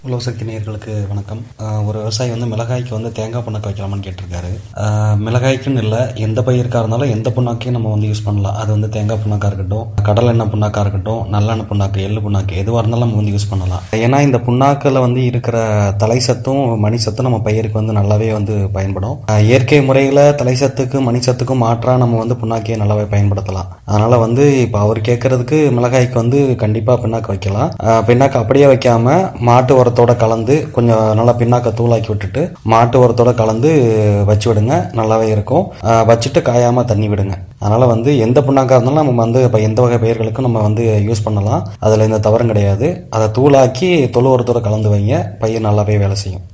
உழவு சக்தி நேயர்களுக்கு வணக்கம் ஆஹ் ஒரு விவசாயி வந்து மிளகாய்க்கு வந்து தேங்காய் புண்ணாக்கு வைக்கலாமான்னு கேட்டிருக்காரு ஆஹ் மிளகாய்க்குன்னு இல்லை எந்த பயிருக்கா இருந்தாலும் எந்த புண்ணாக்கையும் நம்ம வந்து யூஸ் பண்ணலாம் அது வந்து தேங்காய் புண்ணாக்கா இருக்கட்டும் கடலை எண்ணெய் புண்ணாக்கா இருக்கட்டும் நல்லெண்ணெய் புண்ணாக்கு எள்ளு புண்ணாக்கு எதுவாக இருந்தாலும் நம்ம வந்து யூஸ் பண்ணலாம் ஏன்னா இந்த புண்ணாக்கில் வந்து இருக்கிற தலை சத்தும் மணி சத்தும் நம்ம பயிருக்கு வந்து நல்லாவே வந்து பயன்படும் ஆஹ் இயற்கை முறையில் தலை சத்துக்கும் மணி சத்துக்கும் மாற்றா நம்ம வந்து புண்ணாக்கியை நல்லாவே பயன்படுத்தலாம் அதனால வந்து இப்போ அவர் கேட்கறதுக்கு மிளகாய்க்கு வந்து கண்டிப்பாக பின்னாக்கு வைக்கலாம் ஆஹ் பின்னாக்கு அப்படியே வைக்காம மாட்டு உரத்தோட கலந்து கொஞ்சம் நல்லா பின்னாக்க தூளாக்கி விட்டுட்டு மாட்டு உரத்தோட கலந்து வச்சு விடுங்க நல்லாவே இருக்கும் ஆஹ் வச்சுட்டு காயாம தண்ணி விடுங்க அதனால வந்து எந்த புண்ணாக்கா இருந்தாலும் நம்ம வந்து இப்போ எந்த வகை பயிர்களுக்கும் நம்ம வந்து யூஸ் பண்ணலாம் அதில் எந்த தவறும் கிடையாது அதை தூளாக்கி தொழு உரத்தோட கலந்து வைங்க பயிர் நல்லாவே வேலை செய்யும்